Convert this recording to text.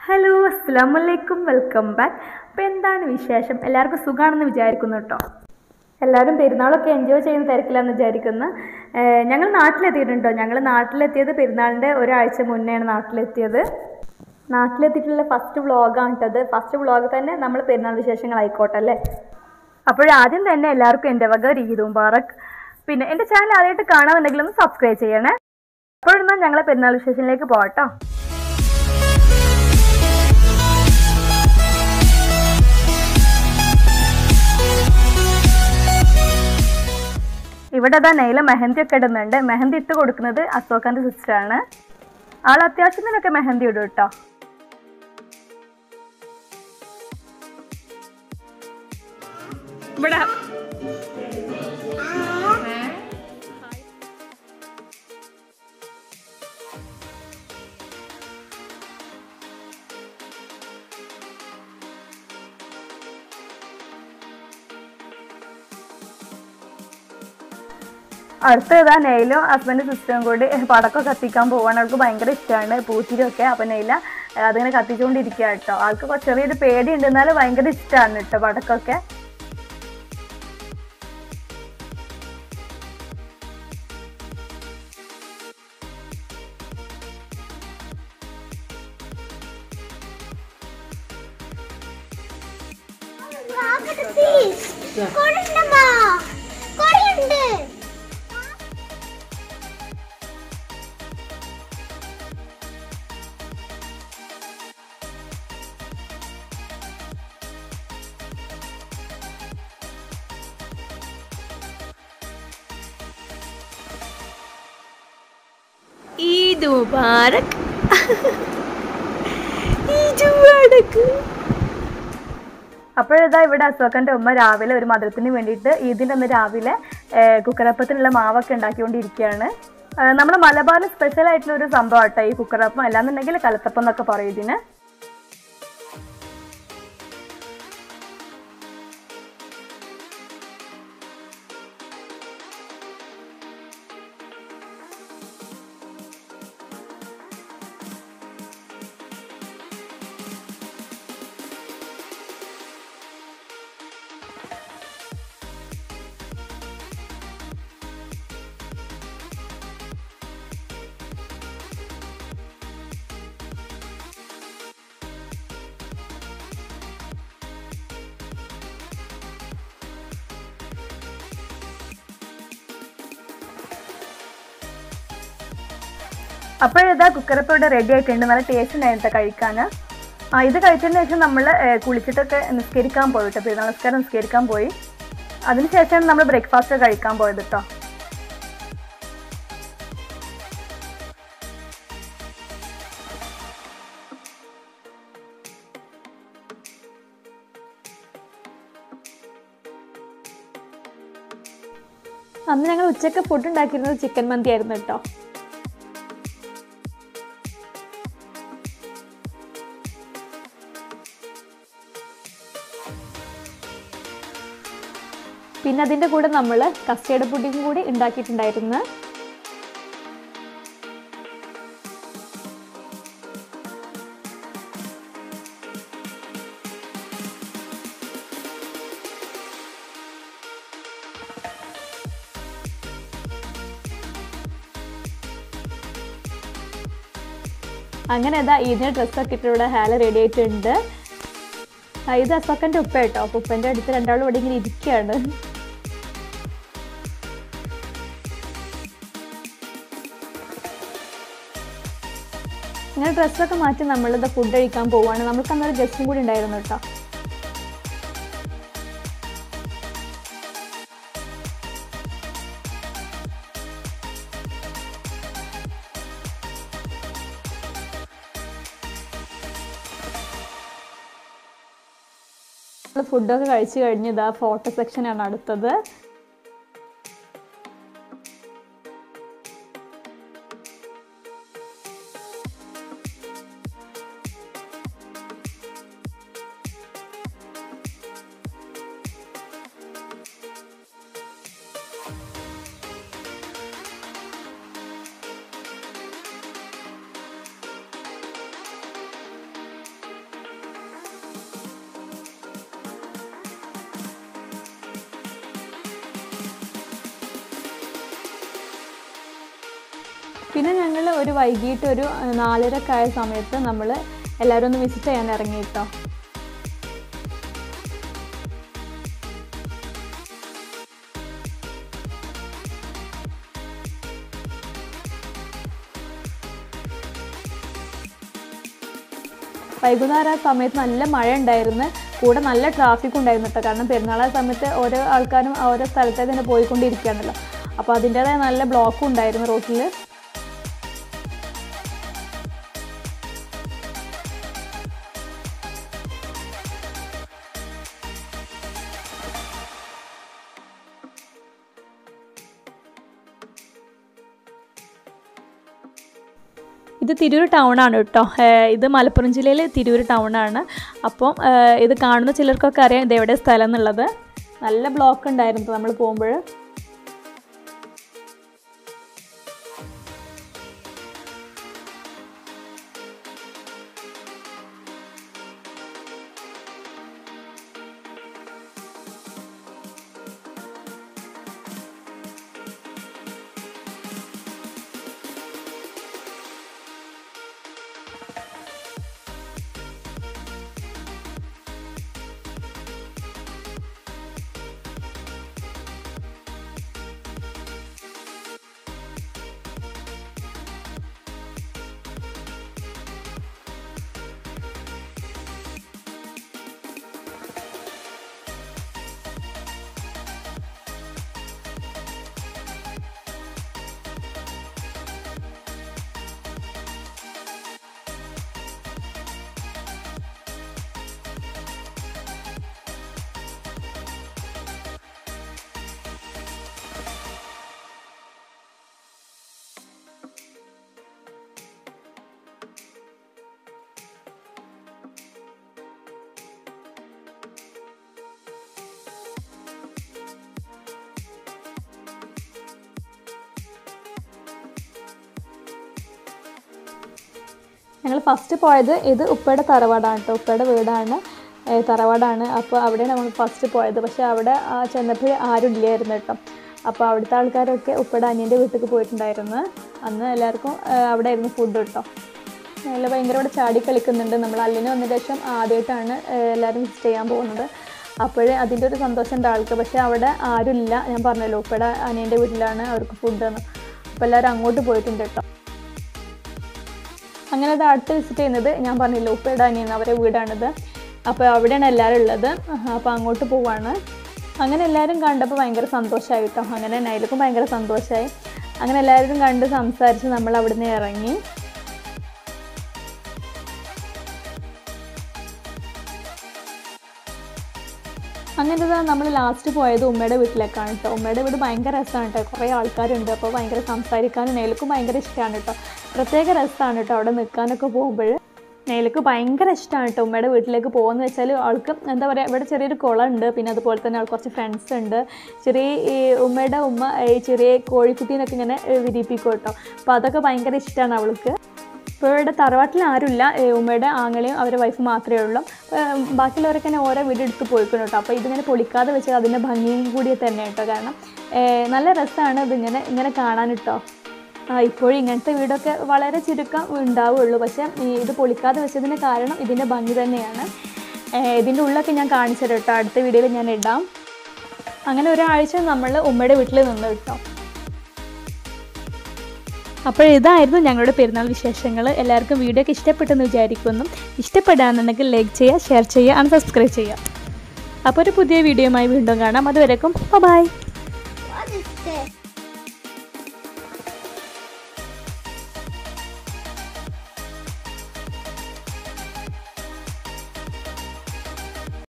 hello അസ്സാം വലൈക്കും welcome back അപ്പോൾ എന്താണ് വിശേഷം എല്ലാവർക്കും സുഖമാണെന്ന് വിചാരിക്കുന്നു കേട്ടോ എല്ലാവരും പെരുന്നാളൊക്കെ എൻജോയ് ചെയ്യുന്ന തിരക്കിലാന്ന് വിചാരിക്കുന്നു ഏഹ് ഞങ്ങൾ നാട്ടിലെത്തിയിട്ടുണ്ട് കേട്ടോ ഞങ്ങൾ നാട്ടിലെത്തിയത് പെരുന്നാളിൻ്റെ ഒരാഴ്ച മുന്നെയാണ് നാട്ടിലെത്തിയത് നാട്ടിലെത്തിയിട്ടുള്ള ഫസ്റ്റ് വ്ളോഗാണ് കേട്ടത് ഫസ്റ്റ് വ്ളോഗ് തന്നെ നമ്മൾ പെരുന്നാൾ വിശേഷങ്ങളായിക്കോട്ടെ അല്ലേ അപ്പോഴാദ്യം തന്നെ എല്ലാവർക്കും എൻ്റെ വക ഒരു ഈദ് മുബാറക് പിന്നെ എൻ്റെ ചാനൽ ആദ്യമായിട്ട് കാണാമെന്നുണ്ടെങ്കിൽ ഒന്ന് സബ്സ്ക്രൈബ് ചെയ്യണേ അപ്പോഴെന്നാൽ ഞങ്ങളെ പെരുന്നാൾ വിശേഷത്തിലേക്ക് പോകട്ടോ ഇവിടെ അതാ നെയ്ല മെഹന്തി ഒക്കെ ഇടുന്നുണ്ട് മെഹന്തി ഇട്ട് കൊടുക്കുന്നത് അശോകന്റെ സിസ്റ്ററാണ് ആൾ അത്യാവശ്യത്തിനൊക്കെ മെഹന്തി ഇടും കേട്ടോ ഇവിടെ അടുത്ത ഇതാ നെയിലും ഹസ്ബൻഡ് സിസ്റ്ററും കൂടി പടക്കം കത്തിക്കാൻ പോവാണ് അവൾക്ക് ഭയങ്കര ഇഷ്ടമാണ് പൂത്തിരിയൊക്കെ അപ്പൊ നെയില അതിങ്ങനെ കത്തിച്ചുകൊണ്ടിരിക്കുക കേട്ടോ ആൾക്ക് കൊ- ചെറിയൊരു പേടി ഉണ്ട് എന്നാലും ഭയങ്കര ഇഷ്ടമാണ് കേട്ടോ പടക്കമൊക്കെ കൊണ്ടുണ്ടമ്മ കൊറയുണ്ട് ഈദ് മുബാറക് ഈദ് മുബാറക് അപ്പോഴിതാ ഇവിടെ അശോകന്റെ ഉമ്മ രാവിലെ ഒരു മധുരത്തിന് വേണ്ടിയിട്ട് ഈദിൻ്റെ അന്ന് രാവിലെ ഏഹ്, കുക്കറപ്പത്തിനുള്ള മാവൊക്കെ ഉണ്ടാക്കിക്കൊണ്ടിരിക്കുകയാണ് ഏഹ്, നമ്മുടെ മലബാറിൽ സ്പെഷ്യൽ ആയിട്ടുള്ള ഒരു സംഭവം കേട്ടോ ഈ കുക്കറപ്പം അല്ലാന്നുണ്ടെങ്കിൽ കലത്തപ്പം എന്നൊക്കെ പറയും ഇതിന് അപ്പോഴിതാ കുക്കറപ്പം ഇവിടെ റെഡി ആയിട്ടുണ്ട് നല്ല ടേസ്റ്റ് ഉണ്ടായിരുന്നു ട്ടോ കഴിക്കാൻ ആ ഇത് കഴിച്ചതിന് ശേഷം നമ്മൾ കുളിച്ചിട്ടൊക്കെ നിസ്കരിക്കാൻ പോയി കേട്ടോ പെരുന്നാൾ നിസ്കാരം നിസ്കരിക്കാൻ പോയി അതിനുശേഷമാണ് നമ്മൾ ബ്രേക്ക്ഫാസ്റ്റ് കഴിക്കാൻ പോയത് കേട്ടോ അന്ന് ഞങ്ങൾ ഉച്ചക്ക് ഫുഡ് ഉണ്ടാക്കിയിരുന്നത് ചിക്കൻ മന്തി ആയിരുന്നു കേട്ടോ പിന്നെ അതിൻ്റെ കൂടെ നമ്മൾ കസ്റ്റേർഡ് പുഡിംഗ് കൂടി ഉണ്ടാക്കിയിട്ടുണ്ടായിരുന്നു അങ്ങനെ അതാ ഇതിന് ഡ്രസ്സൊക്കെ ഇട്ട് ഇവിടെ ഹാല റെഡി ആയിട്ടുണ്ട് ആ, ഇത് അസക്കൻ്റെ ഉപ്പ കേട്ടോ അപ്പൊ ഉപ്പൻ്റെ അടുത്ത് രണ്ടാളും ഇവിടെ ഇങ്ങനെ ഇരിക്കുകയാണ് ഇങ്ങനെ ഡ്രസ്സൊക്കെ മാറ്റി നമ്മളിത് ഫുഡ് കഴിക്കാൻ പോവാണ് നമ്മൾക്ക് അന്നൊരു ഗസ്റ്റും കൂടി ഉണ്ടായിരുന്നു കേട്ടോ നമ്മൾ ഫുഡൊക്കെ കഴിച്ചു കഴിഞ്ഞ് ഇതാ ഫോട്ടോ സെക്ഷനാണ് അടുത്തത് പിന്നെ ഞങ്ങൾ ഒരു വൈകിട്ട് ഒരു ഏഹ്, നാലരക്കെ ആയ സമയത്ത് നമ്മൾ എല്ലാവരും ഒന്ന് വിസിറ്റ് ചെയ്യാൻ ഇറങ്ങി കേട്ടോ വൈകുന്നേരം ആ സമയത്ത് നല്ല മഴ ഉണ്ടായിരുന്നു കൂടെ നല്ല ട്രാഫിക് ഉണ്ടായിരുന്നു കേട്ടോ കാരണം പെരുന്നാളായ സമയത്ത് ഓരോ ആൾക്കാരും ഓരോ സ്ഥലത്തേക്ക് തന്നെ പോയിക്കൊണ്ടിരിക്കുകയാണല്ലോ അപ്പോൾ അതിൻ്റേതായ നല്ല ബ്ലോക്കും ഉണ്ടായിരുന്നു റോട്ടിൽ ഇത് തിരൂർ ടൗൺ ആണ് കേട്ടോ ഏഹ് ഇത് മലപ്പുറം ജില്ലയിലെ തിരൂർ ടൗൺ ആണ് അപ്പം ഏഹ് ഇത് കാണുന്ന ചിലർക്കൊക്കെ അറിയാം ഇത് എവിടെ സ്ഥലം എന്നുള്ളത് നല്ല ബ്ലോക്ക് ഉണ്ടായിരുന്നു നമ്മൾ പോകുമ്പോൾ ഞങ്ങൾ ഫസ്റ്റ് പോയത് ഇത് ഉപ്പയുടെ തറവാടാണ് കേട്ടോ ഉപ്പയുടെ വീടാണ് ഏ, തറവാടാണ് അപ്പോൾ അവിടെയാണ് നമ്മൾ ഫസ്റ്റ് പോയത് പക്ഷേ അവിടെ ആ ചെന്നപ്പോൾ ആരും ഇല്ലായിരുന്നു കേട്ടോ അപ്പോൾ അവിടുത്തെ ആൾക്കാരൊക്കെ ഉപ്പയുടെ അനിയൻ്റെ വീട്ടിലേക്ക് പോയിട്ടുണ്ടായിരുന്നു അന്ന് എല്ലാവർക്കും ഏ, അവിടെ ആയിരുന്നു ഫുഡ് കേട്ടോ നല്ല ഭയങ്കര ഇവിടെ ചാടി കളിക്കുന്നുണ്ട് നമ്മൾ അല്ലിന് വന്നതിന് ശേഷം ആദ്യമായിട്ടാണ് ഏഹ്, എല്ലാവരും വിസിറ്റ് ചെയ്യാൻ പോകുന്നത് അപ്പോഴേ അതിൻ്റെ ഒരു സന്തോഷം ഉണ്ട് ആൾക്ക് പക്ഷേ അവിടെ ആരുമില്ല ഞാൻ പറഞ്ഞല്ലോ ഉപ്പയുടെ അനിയൻ്റെ വീട്ടിലാണ് അവർക്ക് ഫുഡ് എന്ന് അപ്പോൾ എല്ലാവരും അങ്ങോട്ട് പോയിട്ടുണ്ട് കേട്ടോ അങ്ങനെ അത് അടുത്ത് വിസിറ്റ് ചെയ്യുന്നത് ഞാൻ പറഞ്ഞില്ല ഉപ്പയുടെ അനിയൻ അവരെ വീടാണിത് അപ്പോൾ അവിടെയാണ് എല്ലാവരും ഉള്ളത് അപ്പോൾ അങ്ങോട്ട് പോവാണ് അങ്ങനെ എല്ലാവരും കണ്ടപ്പോൾ ഭയങ്കര സന്തോഷമായി കേട്ടോ അങ്ങനെ നൈലക്കും ഭയങ്കര സന്തോഷമായി അങ്ങനെ എല്ലാവരും കണ്ട് സംസാരിച്ച് നമ്മൾ അവിടുന്ന് ഇറങ്ങി അങ്ങനെ നമ്മൾ ലാസ്റ്റ് പോയത് ഉമ്മയുടെ വീട്ടിലേക്കാണ് കേട്ടോ ഉമ്മയുടെ വീട് ഭയങ്കര രസമാണ് കേട്ടോ കുറേ ആൾക്കാരുണ്ട് അപ്പോൾ ഭയങ്കര സംസാരിക്കാനും നെയിലക്കും ഭയങ്കര ഇഷ്ടമാണ് കേട്ടോ പ്രത്യേക രസമാണ് കേട്ടോ അവിടെ നിൽക്കാനൊക്കെ പോകുമ്പോൾ നെയിലക്ക് ഭയങ്കര ഇഷ്ടമാണ് കേട്ടോ ഉമ്മയുടെ വീട്ടിലേക്ക് പോകുന്നത് വെച്ചാൽ ആൾക്ക് എന്താ പറയുക ഇവിടെ ചെറിയൊരു കുളം ഉണ്ട് പിന്നെ അതുപോലെ തന്നെ ആൾക്ക് കുറച്ച് ഫ്രണ്ട്സ് ഉണ്ട് ചെറിയ ഈ ഉമ്മയുടെ ഉമ്മ ഈ ചെറിയ കോഴിക്കുട്ടീനൊക്കെ ഇങ്ങനെ ഏ, വിരിയിപ്പിക്കും കേട്ടോ അപ്പോൾ അതൊക്കെ ഭയങ്കര ഇഷ്ടമാണ് അവൾക്ക് ഇപ്പോൾ ഇവിടെ തറവാട്ടിൽ ആരുമില്ല ഏ, ഉമ്മയുടെ ആങ്ങളെയും അവരുടെ വൈഫ് മാത്രമേ ഉള്ളൂ ഏ, ബാക്കിയുള്ളവരൊക്കെ തന്നെ ഓരോ വീട് എടുത്ത് പോയിക്കണം കേട്ടോ അപ്പോൾ ഇതിങ്ങനെ പൊളിക്കാതെ വെച്ചാൽ അതിൻ്റെ ഭംഗിയും കൂടി തന്നെ കേട്ടോ കാരണം ഏ, നല്ല രസമാണ് ഇതിങ്ങനെ ഇങ്ങനെ കാണാൻ കേട്ടോ ആ ഇപ്പോഴും ഇങ്ങനത്തെ വീടൊക്കെ വളരെ ചുരുക്കം ഉണ്ടാവുള്ളൂ പക്ഷേ ഈ ഇത് പൊളിക്കാതെ വെച്ചതിന് കാരണം ഇതിൻ്റെ ഭംഗി തന്നെയാണ് ഏ, ഇതിൻ്റെ ഉള്ളൊക്കെ ഞാൻ കാണിച്ചു തരാം കേട്ടോ അടുത്ത വീഡിയോയിൽ ഞാൻ ഇടാം അങ്ങനെ ഒരാഴ്ച നമ്മൾ ഉമ്മയുടെ വീട്ടിൽ നിന്ന് കേട്ടോ അപ്പോൾ ഇതായിരുന്നു ഞങ്ങളുടെ പെരുന്നാൾ വിശേഷങ്ങൾ എല്ലാവർക്കും വീഡിയോ ഒക്കെ ഇഷ്ടപ്പെട്ടെന്ന് വിചാരിക്കുന്നു ഇഷ്ടപ്പെടാന്നുണ്ടെങ്കിൽ ലൈക്ക് ചെയ്യുക ഷെയർ ചെയ്യുക ആൻഡ് സബ്സ്ക്രൈബ് ചെയ്യുക അപ്പോൾ ഒരു പുതിയ വീഡിയോയുമായി വീണ്ടും കാണാം അതുവരെക്കും ബൈ